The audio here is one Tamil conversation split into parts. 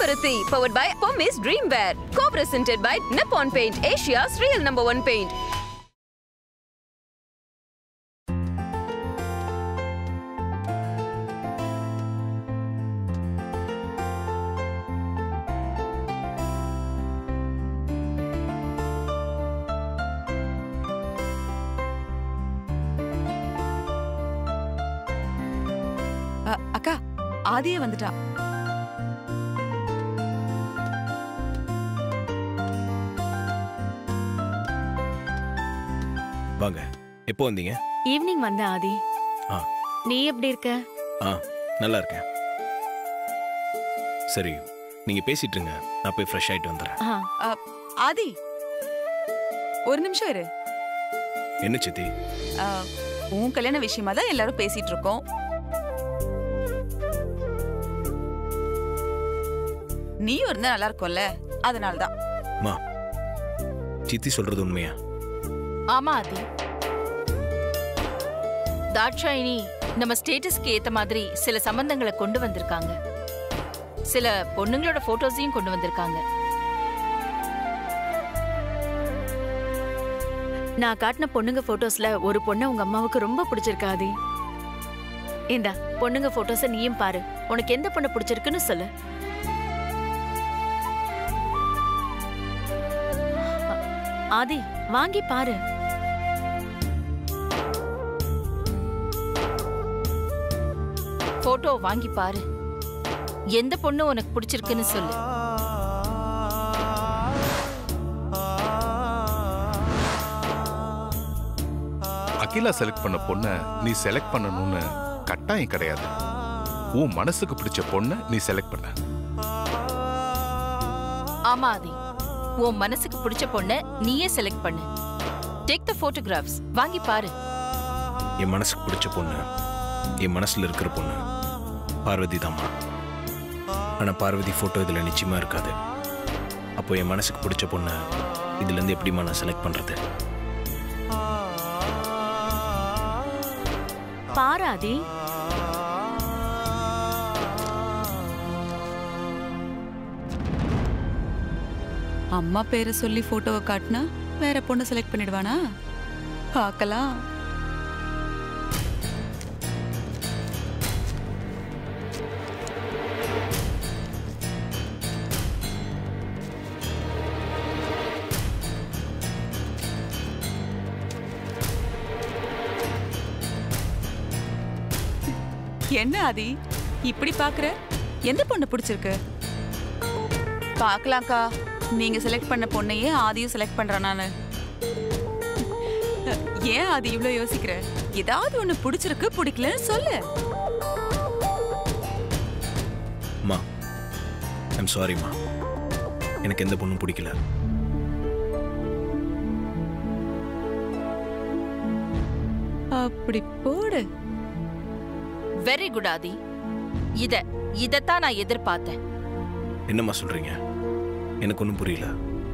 Chevaruthi, powered by Pommis Dreamwear. Co-presented by Nippon Paint, Asia's real number one paint. அ, அக்கா ஆதியே வந்துட்டா வாங்க எப்போ வந்தீங்க ஈவினிங் வந்த ஆதி ஆ. நீ எப்படி இருக்க ஆ நல்லா இருக்கேன் சரி நீங்க பேசிட்டு இருங்க நான் போய் ஃப்ரெஷ் ஆயிட்டு வந்துடுறேன் ஆ, அ, ஆதி ஒரு நிமிஷம் இரு என்ன சித்தி அ, உன் கல்யாண விஷயமா தான் எல்லாரும் பேசிட்டு இருக்கோம் நீயும் இருந்தா நல்லா இருக்கும்ல அதனாலதான் மா சித்தி சொல்றது உண்மையா ஆமா ஆதி தாட்சாயினி நம்ம ஸ்டேட்டஸ்க்கு ஏத்த மாதிரி சில சம்பந்தங்களை கொண்டு வந்திருக்காங்க சில பொண்ணுங்களோட போட்டோஸையும் கொண்டு வந்திருக்காங்க நான் காட்டின பொண்ணுங்க போட்டோஸ்ல ஒரு பொண்ணை உங்க அம்மாவுக்கு ரொம்ப பிடிச்சிருக்கா ஆதி இந்தா பொண்ணுங்க போட்டோஸ நீயும் பாரு உனக்கு எந்த பொண்ணு பிடிச்சிருக்குன்னு சொல்லு ஆதி வாங்கி பாரு போட்டோ வாங்கி பாரு எந்த பொண்ணு உனக்கு பிடிச்சிருக்குன்னு சொல்லு அகிலா செலக்ட் பண்ண பொண்ண நீ செலக்ட் பண்ணணும்னு கட்டாயம் கிடையாது உன் மனசுக்கு பிடிச்ச பொண்ண நீ செலக்ட் பண்ண ஆமா ஆதி உன் மனசுக்கு பிடிச்ச பொண்ண நீயே செலக்ட் பண்ணு டேக் த போட்டோகிராஃப்ஸ் வாங்கி பாரு என் மனசுக்கு பிடிச்ச பொண்ணு என் மனசுல இருக்கிற பொண்ணு பார்வதி தாம்மா ஆனா பார்வதி போட்டோ இதுல நிச்சயமா இருக்காது அப்போ என் மனசுக்கு பிடிச்ச பொண்ணு இதுல இருந்து எப்படிம்மா நான் செலக்ட் பண்றது பாரு ஆதி அம்மா பேரை சொல்லி போட்டோவை காட்டினா வேற பொண்ணு செலக்ட் பண்ணிடுவானா பார்க்கலாம் என்ன ஆதி இப்படி பாக்குற எந்த பொண்ணு பிடிச்சிருக்கு பார்க்கலாம்க்கா நீங்க செலக்ட் பண்ண பொண்ணையே ஆதியும் செலக்ட் பண்றேன் நானு ஏன் ஆதி இவ்ளோ யோசிக்கிற ஏதாவது ஒண்ணு பிடிச்சிருக்கு பிடிக்கலன்னு சொல்லு அம்மா ஐம் சாரிம்மா எனக்கு எந்த பொண்ணும் பிடிக்கல அப்படி போடு வெரி குட் ஆதி இத இதத்தான் நான் எதிர்பார்த்தேன் என்னம்மா சொல்றீங்க எனக்கு ஒன்றும் புரியல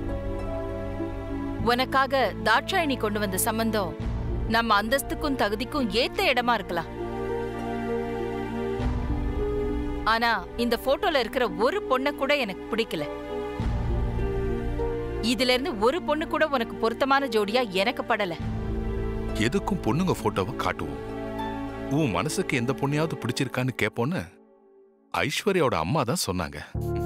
உனக்காக தாட்சாயினி கொண்டு வந்த சம்பந்தம் நம்ம அந்தஸ்துக்கும் தகுதிக்கும் ஏத்த இடமா இருக்கலாம் ஆனா இந்த போட்டோல இருக்கிற ஒரு பொண்ண கூட எனக்கு பிடிக்கல இதுல இருந்து ஒரு பொண்ணு கூட உனக்கு பொருத்தமான ஜோடியா எனக்கு படல எதுக்கும் பொண்ணுங்க போட்டோவை காட்டுவோம் உன் மனசுக்கு எந்த பொண்ணையாவது பிடிச்சிருக்கான்னு கேட்போன்னு ஐஸ்வர்யாவோட அம்மா தான் சொன்னாங்க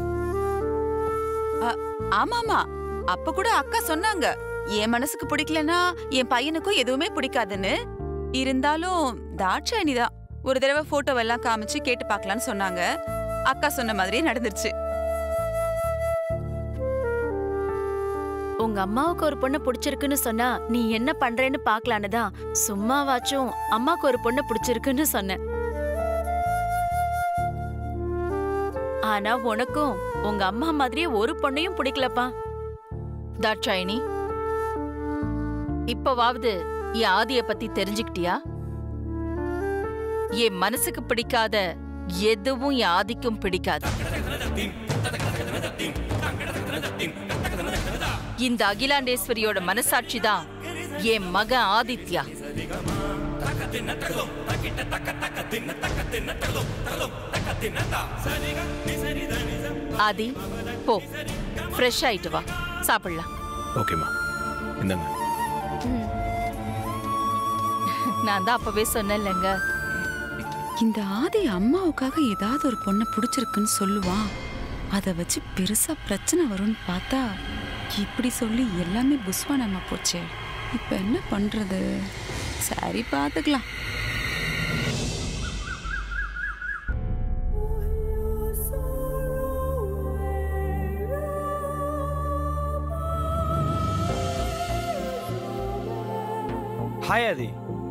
ஆமாமா அப்ப கூட அக்கா சொன்னாங்க என் மனசுக்கு பிடிக்கலனா என் பையனுக்கும் எதுவுமே பிடிக்காதுன்னு இருந்தாலும் தாட்சாயணி தான் ஒரு தடவை போட்டோவெல்லாம் காமிச்சு கேட்டு பார்க்கலான்னு சொன்னாங்க அக்கா சொன்ன மாதிரியே நடந்துருச்சு உங்க அம்மாவுக்கு ஒரு பொண்ணு பிடிச்சிருக்குன்னு சொன்னா நீ என்ன பண்றேன்னு பாக்கலான்னு தான் சும்மாவாச்சும் அம்மாக்கு ஒரு பொண்ணு பிடிச்சிருக்குன்னு சொன்னேன் ஆனா உனக்கும் உங்க அம்மா மாதிரியே ஒரு பொண்ணையும் பிடிக்கலப்பா தாட்சாயினி இப்பவாவது என் ஆதிய பத்தி தெரிஞ்சுக்கிட்டியா என் மனசுக்கு பிடிக்காத எதுவும் என் ஆதிக்கும் பிடிக்காது இந்த அகிலாண்டேஸ்வரியோட மனசாட்சி தான் என் மகன் ஆதித்யா ஆதி போ ஃப்ரெஷ் ஆயிட்டு வா சாப்பிடலாம் ஓகேம்மா இந்தாங்க நான் தான் அப்பவே சொன்னேன்லங்க இந்த ஆதி அம்மாவுக்காக ஏதாவது ஒரு பொண்ணை பிடிச்சிருக்குன்னு சொல்லுவான் அதை வச்சு பெருசா பிரச்சனை வரும்னு பார்த்தா இப்படி சொல்லி எல்லாமே புஸ்வானமா போச்சே இப்ப என்ன பண்றது சரி பார்த்துக்கலாம் ஹாய் ஆதி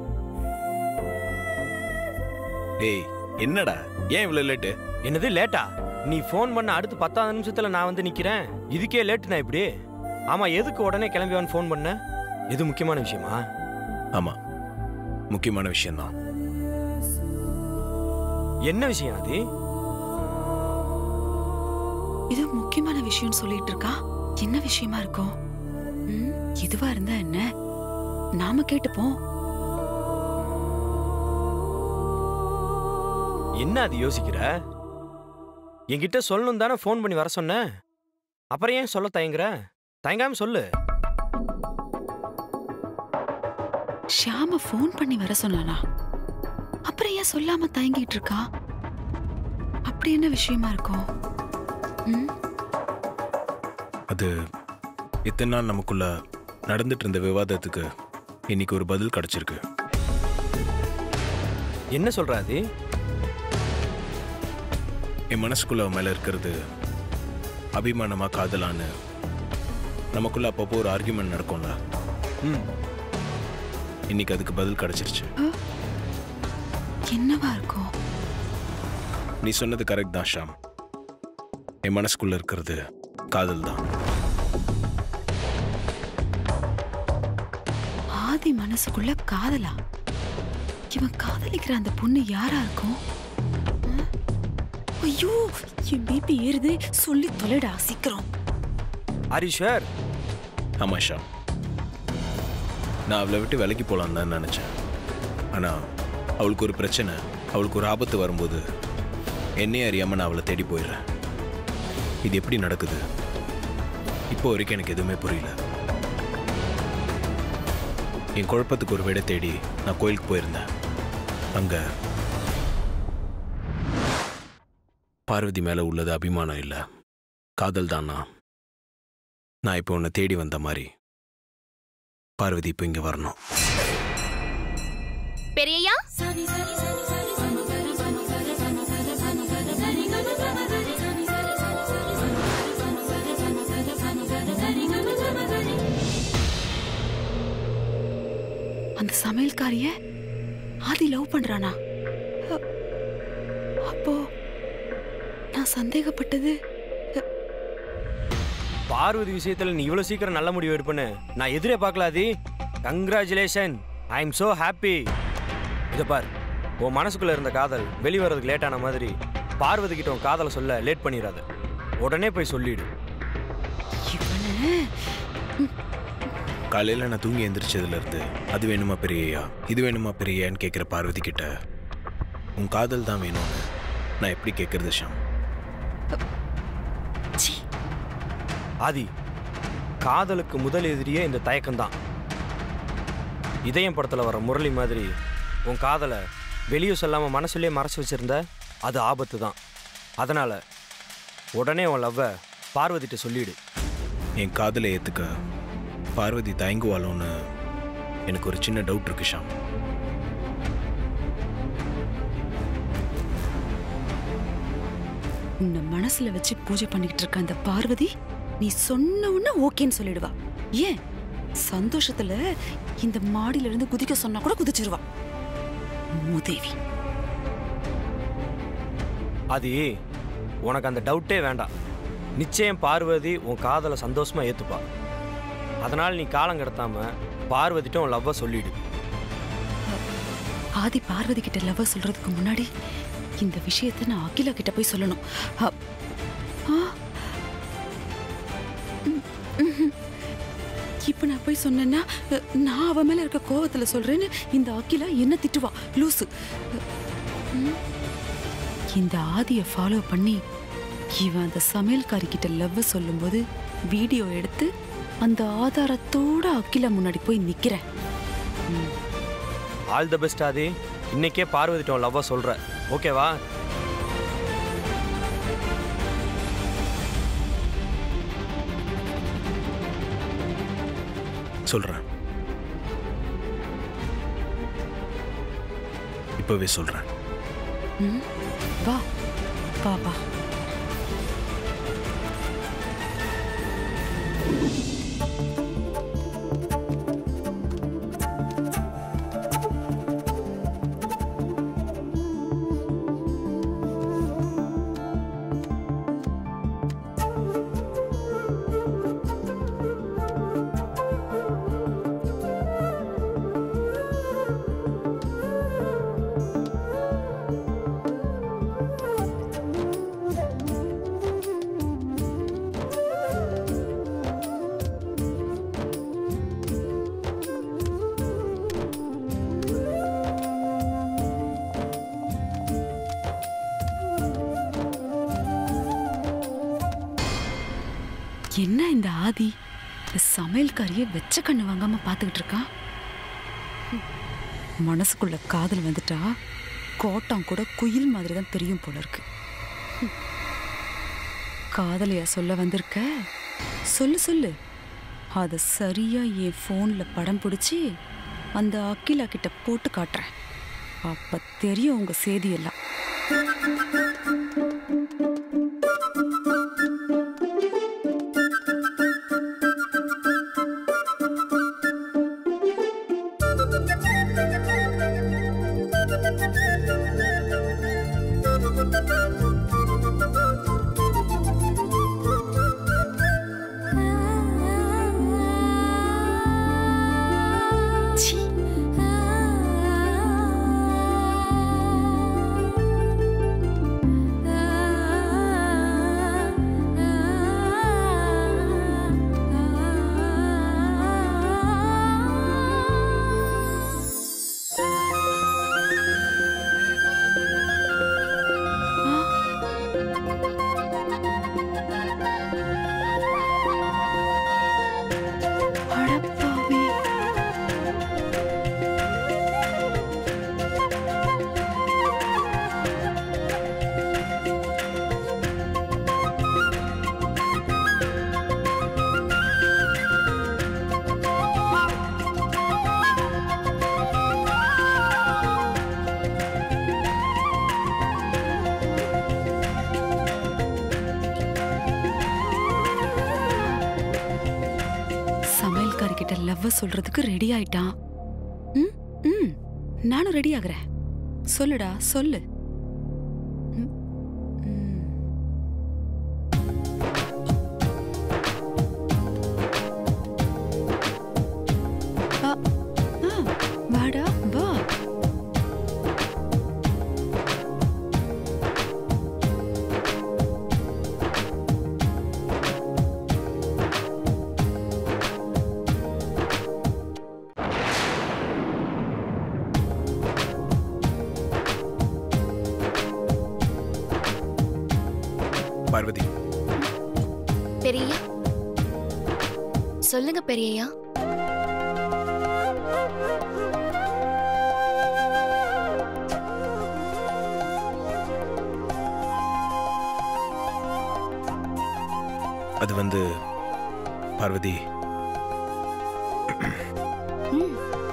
ஏய் என்னடா ஏன் இவ்வளோ லேட்டு என்னது லேட்டா நீ ஃபோன் பண்ண அடுத்து பத்தாவது நிமிஷத்துல நான் வந்து நிக்கிறேன் இதுக்கே லேட்டு நான் இப்படி ஆமா எதுக்கு உடனே கிளம்பிவான்னு ஃபோன் பண்ண எது முக்கியமான விஷயமா ஆமாம் முக்கியமான விஷயம்தான் என்ன விஷயம் ஆதி இது முக்கியமான விஷயம்னு சொல்லிட்டு இருக்கா என்ன விஷயமா இருக்கும் ம், எதுவா இருந்தா என்ன நாம கேட்டுப்போம் என்ன அது யோசிக்கிற என்கிட்ட சொல்லணும் தானே ஃபோன் பண்ணி வர சொன்ன அப்புறம் ஏன் சொல்ல தயங்குற தயங்காம சொல்லு ஷியாம ஃபோன் பண்ணி வர சொன்னானா அப்புறம் ஏன் சொல்லாம தயங்கிட்டு இருக்கா அப்படி என்ன விஷயமா இருக்கும் ம் அது இத்தனை நாள் நமக்குள்ள நடந்துட்டு இருந்த விவாதத்துக்கு இன்னைக்கு ஒரு பதில் கிடைச்சிருக்கு என்ன சொல்ற ஆதி என் மனசுக்குள்ள அவன் மேல இருக்கிறது அபிமானமா காதலான்னு நமக்குள்ள அப்பப்போ ஒரு ஆர்கியூமெண்ட் நடக்கும்ல ம் இன்னைக்கு அதுக்கு பதில் கிடைச்சிருச்சு என்னவா இருக்கும் நீ சொன்னது கரெக்ட் தான் ஷாம் என் மனசுக்குள்ள இருக்கிறது காதல் தான் ஆதி மனசுக்குள்ள காதலா இவன் காதலிக்கிற அந்த பொண்ணு யாரா இருக்கும் ஆ? ஐயோ என் பிபி ஏறுது சொல்லி தொலைடா சீக்கிரம் ஹரிஷர் ஆமா ஷாம் நான் அவளை விட்டு விலைக்கு போகலான்னு தான் நினச்சேன் ஆனால் அவளுக்கு ஒரு பிரச்சனை அவளுக்கு ஒரு ஆபத்து வரும்போது என்னையே அறியாமல் நான் அவளை தேடி போயிடுறேன் இது எப்படி நடக்குது இப்போ வரைக்கும் எனக்கு எதுவுமே புரியல என் குழப்பத்துக்கு ஒரு விடை தேடி நான் கோயிலுக்கு போயிருந்தேன் அங்கே பார்வதி மேலே உள்ளது அபிமானம் இல்லை காதல் தானா நான் இப்போ உன்னை தேடி வந்த மாதிரி பார்வதி இப்போ இங்கே வரணும் பெரியய்யா அந்த சமையல்காரிய ஆதி லவ் பண்றானா அ- அப்போ நான் சந்தேகப்பட்டது பார்வதி விஷயத்துல நீ இவ்வளவு சீக்கிரம் நல்ல முடிவு எடுப்பேன்னு நான் எதிரே பார்க்கல Aadhi congratulation I am so happy இதை பார் உன் மனசுக்குள்ள இருந்த காதல் வெளிவரதுக்கு லேட்டான மாதிரி பார்வதி கிட்ட உன் காதலை சொல்ல லேட் பண்ணிடாத உடனே போய் சொல்லிடு இவனை காலையில் நான் தூங்கி எந்திரிச்சதுலேருந்து அது வேணுமா பெரியய்யா இது வேணுமா பெரியய்யான்னு கேட்குற பார்வதி கிட்ட உன் காதல் தான் வேணும்னு நான் எப்படி கேட்குறது ஷாம் சீ, ஆதி காதலுக்கு முதல் எதிரியே இந்த தயக்கம்தான் இதயம் படத்தில் வர முரளி மாதிரி உன் காதலை வெளியே சொல்லாமல் மனசுலயே மறைச்சு வச்சிருந்த அது ஆபத்து தான் அதனால் உடனே உன் லவ்வை பார்வதிட்ட சொல்லிடு என் காதலை ஏற்றுக்க பார்வதி தயங்குவாளோன்னு எனக்கு ஒரு சின்ன டவுட் இருக்கு ஷாம் உன்னை மனசுல வச்சு பூஜை பண்ணிக்கிட்டு இருக்க அந்த பார்வதி நீ சொன்ன உடனே ஓகேன்னு சொல்லிடுவா ஏன் சந்தோஷத்துல இந்த மாடியில இருந்து குதிக்க சொன்னா கூட குதிச்சிருவா மூதேவி அது உனக்கு அந்த டவுட்டே வேண்டாம் நிச்சயம் பார்வதி உன் காதலை சந்தோஷமா ஏத்துப்பா அதனால் நீ காலம் கடத்தாம பார்வதிட்ட உன் லவ்வை சொல்லிடு ஆதி பார்வதி கிட்ட லவ் சொல்றதுக்கு முன்னாடி இந்த விஷயத்தை நான் அகிலா கிட்ட போய் சொல்லணும் அ- ஆ. ம், ம்ஹும். இப்ப நான் போய் சொன்னேன்னா அஹ், நான் அவ மேல இருக்க கோவத்துல சொல்றேன்னு இந்த அகிலா என்ன திட்டுவா லூசு ம். இந்த ஆதிய ஃபாலோ பண்ணி இவன் அந்த சமையல்காரி கிட்ட லவ் சொல்லும்போது வீடியோ எடுத்து அந்த ஆதாரத்தோட அகிலா முன்னாடி போய் நிக்கிறேன் ஆல் தி பெஸ்ட் ஆதி இன்னைக்கே பார்வதிட்டோம் லவ்வா சொல்ற ஓகேவா சொல்கிறேன் இப்போவே சொல்கிறேன் ம். வா வா வா என்ன இந்த ஆதி இந்த சமையல்காரிய வெச்ச கண்ணு வாங்காம பாத்துக்கிட்டு இருக்கான் ஹம். மனசுக்குள்ள காதல் வந்துட்டா கோட்டம் கூட குயில் மாதிரி தான் தெரியும் போல இருக்கு ஹம். காதலையா சொல்ல வந்திருக்க சொல்லு சொல்லு அத சரியா என் ஃபோன்ல படம் பிடிச்சி அந்த அக்கிலா கிட்ட போட்டு காட்டுறேன் அப்ப தெரியும் உங்க செய்தியெல்லாம் அடப்பாவி சமையல்காரி கிட்ட லவ் சொல்றதுக்கு ரெடி ஆயிட்டான் ம் ம் நானும் ரெடி ஆகுறேன் சொல்லுடா சொல்லு ம், ம். ஆ, ஆ, வாடா வா பார்வதி பெரியய்யா சொல்லுங்க பெரியய்யா அது வந்து பார்வதி ம்,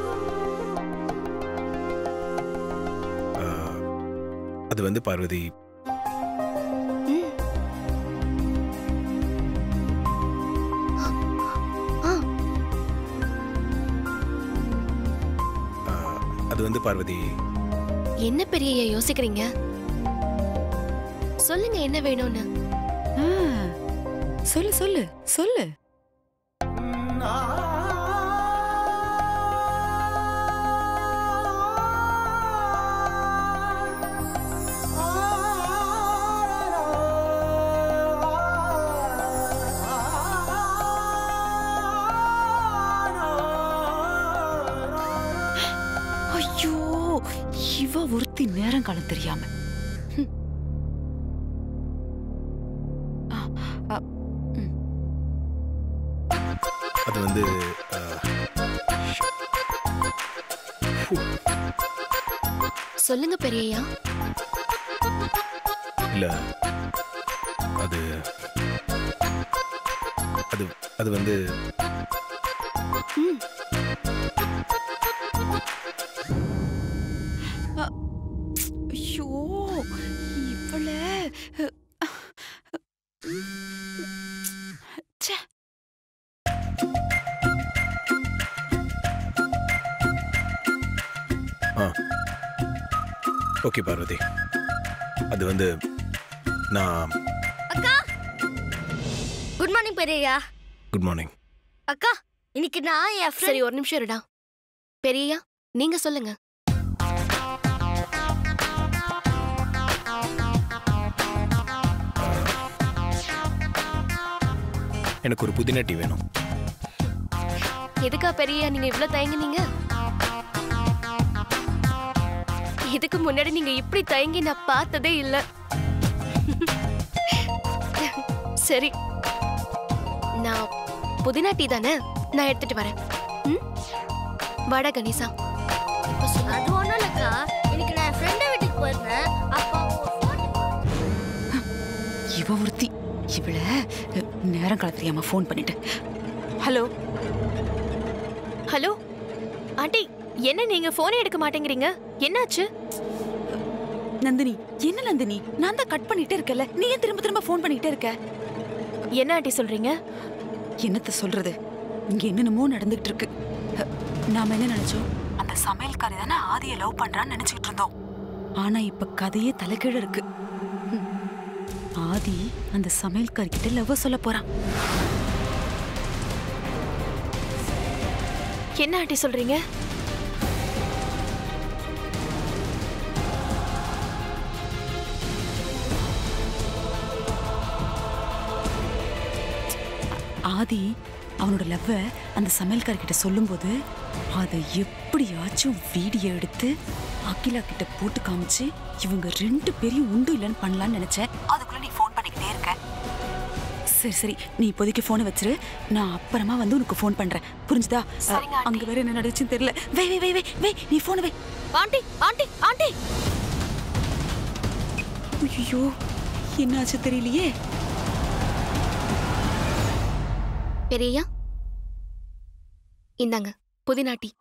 ஆ, அது வந்து பார்வதி ம். ஆ, ஆ, அது வந்து பார்வதி என்ன பெரியய்யா யோசிக்கிறீங்க சொல்லுங்க என்ன வேணும்னு ஆ, சொல்லு சொல்லு சொல்லு ஆ இவ ஒருத்தி நேரம் காலம் தெரியாம ஹம். ஆ, ஆ, ம். அது வந்து அஹ், ஃபு, சொல்லுங்க பெரியய்யா இல்ல அது அது அது வந்து ம் ஐயோ இவள ச்சே ஓகே பார்வதி அது வந்து நான் அக்கா குட் மார்னிங் பெரியய்யா குட் மார்னிங் அக்கா இன்னைக்கு நான் என் சரி ஒரு நிமிஷம் இருடா பெரியய்யா நீங்க சொல்லுங்க எனக்கு ஒரு புதினா டீ வேணும் எதுக்கா பெரியய்யா நீங்க இவ்ளோ தயங்குனீங்க இதுக்கு முன்னாடி நீங்க இப்படி தயங்கி நான் பார்த்ததே இல்ல சரி நான் புதினா டீ தானே நான் எடுத்துட்டு வரேன் ம்? வாடா கணேசா இப்ப சொல்லு. அது ஒண்ணும் இல்லக்கா இன்னைக்கு நான் என் ஃப்ரெண்ட் வீட்டுக்கு போயிருந்தேன் அப்போ அவங்க ஒரு photo- இவ ஒருத்தி இவள அஹ், நேரம் காலம் தெரியாம ஃபோன் பண்ணிட்டு ஹலோ ஹலோ ஆண்டி என்ன நீங்க போனே எடுக்க மாட்டேங்கிறீங்க என்னாச்சு நந்தினி என்ன நந்தினி நான் தான் கட் பண்ணிட்டே இருக்கல நீ ஏன் திரும்ப திரும்ப ஃபோன் பண்ணிட்டே இருக்க என்ன ஆண்டி சொல்றீங்க என்னத்த சொல்றது இங்க என்னென்னமோ நடந்துகிட்டு இருக்கு அஹ், நாம என்ன நினைச்சோம் அந்த சமையல்காரி தானே ஆதியை லவ் பண்றான்னு நினைச்சிட்டு இருந்தோம் ஆனா இப்ப கதையே தலைகீழ இருக்கு ஹம். ஆதி அந்த சமையல்காரி கிட்ட லவ் சொல்ல போறான் என்ன ஆண்டி சொல்றீங்க ஆதி அவனோட லவ்வை அந்த சமையல்காரி கிட்ட சொல்லும்போது அதை எப்படியாச்சும் வீடியோ எடுத்து அகிலா கிட்ட போட்டு காமிச்சு இவங்க ரெண்டு பேரையும் உண்டு இல்லைன்னு பண்ணலாம்னு நினைச்சேன் அதுக்குள்ள நீ ஃபோன் பண்ணிக்கிட்டே இருக்க சரி சரி நீ இப்போதைக்கு ஃபோனை வச்சிரு நான் அப்புறமா வந்து உனக்கு ஃபோன் பண்றேன் புரிஞ்சுதா சரிங்க, ஆண்டி. அங்க வேற என்ன நடந்துச்சுன்னு தெரியல வை வை வை வை வை நீ ஃபோனை வை ஆண்டி ஆண்டி ஆண்டி ஐயோ என்னாச்சு தெரியலையே பெரியய்யா இந்தாங்க புதினா டீ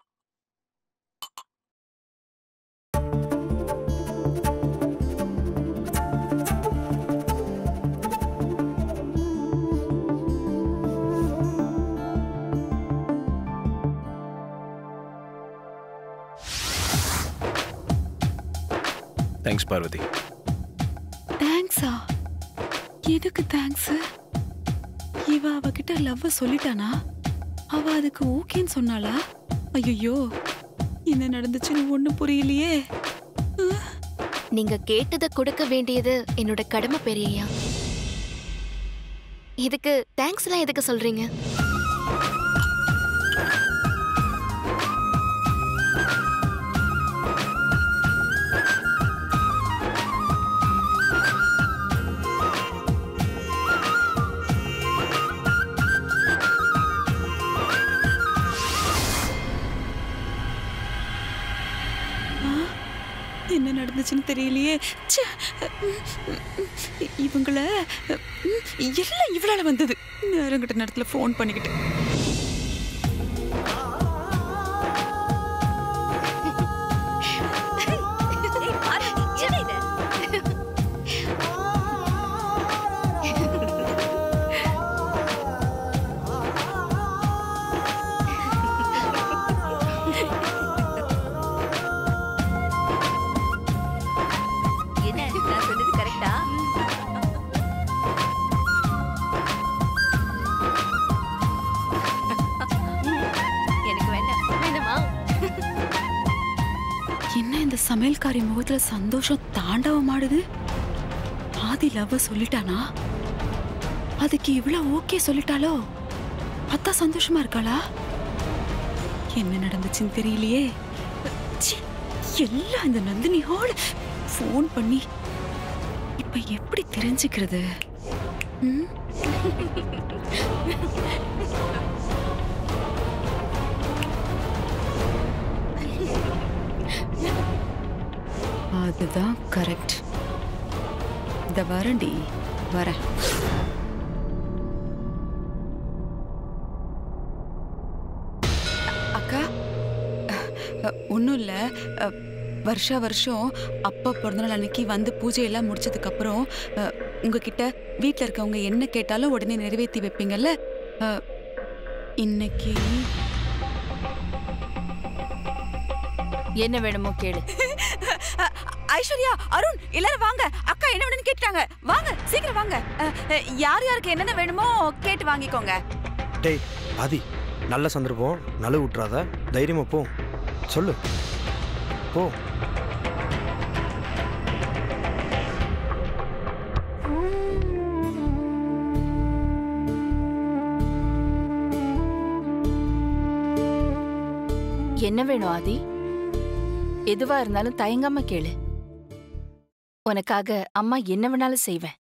தேங்க்ஸ் பார்வதி தேங்க்ஸா எதுக்கு தேங்க்ஸ் இவ அவகிட்ட லவ் சொல்லிட்டானா அவ அதுக்கு ஓகேன்னு சொன்னாளா ஐயோ என்ன நடந்துச்சுன்னு ஒண்ணும் புரியலையே நீங்க கேட்டதை கொடுக்க வேண்டியது என்னோட கடமை பெரியய்யா இதுக்கு தேங்க்ஸ் எல்லாம் எதுக்கு சொல்றீங்க என்ன நடந்துச்சுன்னு தெரியலையே ச்சே. இவங்கள எல்லாம் இவளால வந்தது நேரங்கிட்ட நேரத்துல ஃபோன் பண்ணிக்கிட்டு ஏய், பார்வதி, என்ன இது? என்ன நான் சொன்னது கரெக்டா எனக்கு வேண்டாம் வேணுமா என்ன இந்த சமையல்காரி முகத்துல சந்தோஷம் தாண்டவமாடுது ஆதி லவ் சொல்லிட்டானா அதுக்கு இவ்வளவு ஓகே சொல்லிட்டாலோ அத்தா சந்தோஷமா இருக்காளா என்ன நடந்துச்சுன்னு தெரியலையே ச்சீ, எல்லாம் இந்த நந்தினி ஹால் ஃபோன் பண்ணி இப்ப எப்படி தெரிஞ்சுக்கிறது ம்? அதுதான் கரெக்ட் இந்த வரண்டி வரேன் அக்கா ஒன்றும் இல்லை வருஷா வருஷம் அப்பா பிறந்தநாள் அன்னைக்கு வந்து பூஜையெல்லாம் முடிச்சதுக்கப்புறம் உங்ககிட்ட வீட்டில் இருக்கவங்க என்ன கேட்டாலும் உடனே நிறைவேற்றி வைப்பீங்கல்ல அஹ், இன்னைக்கு என்ன வேணுமோ கேளு அ- ஐஸ்வர்யா அருண் எல்லாரும் வாங்க அக்கா என்ன வேணும்னு கேட்டாங்க வாங்க சீக்கிரம் வாங்க அ, அ, யார் யாருக்கு என்னென்ன வேணுமோ கேட்டு வாங்கிக்கோங்க டேய் ஆதி நல்ல சந்தர்ப்பம் நழுவு விட்றாத தைரியமா போ சொல்லு போ என்ன வேணும் ஆதி எதுவா இருந்தாலும் தயங்காம கேளு உனக்காக அம்மா என்ன வேணாலும் செய்வேன்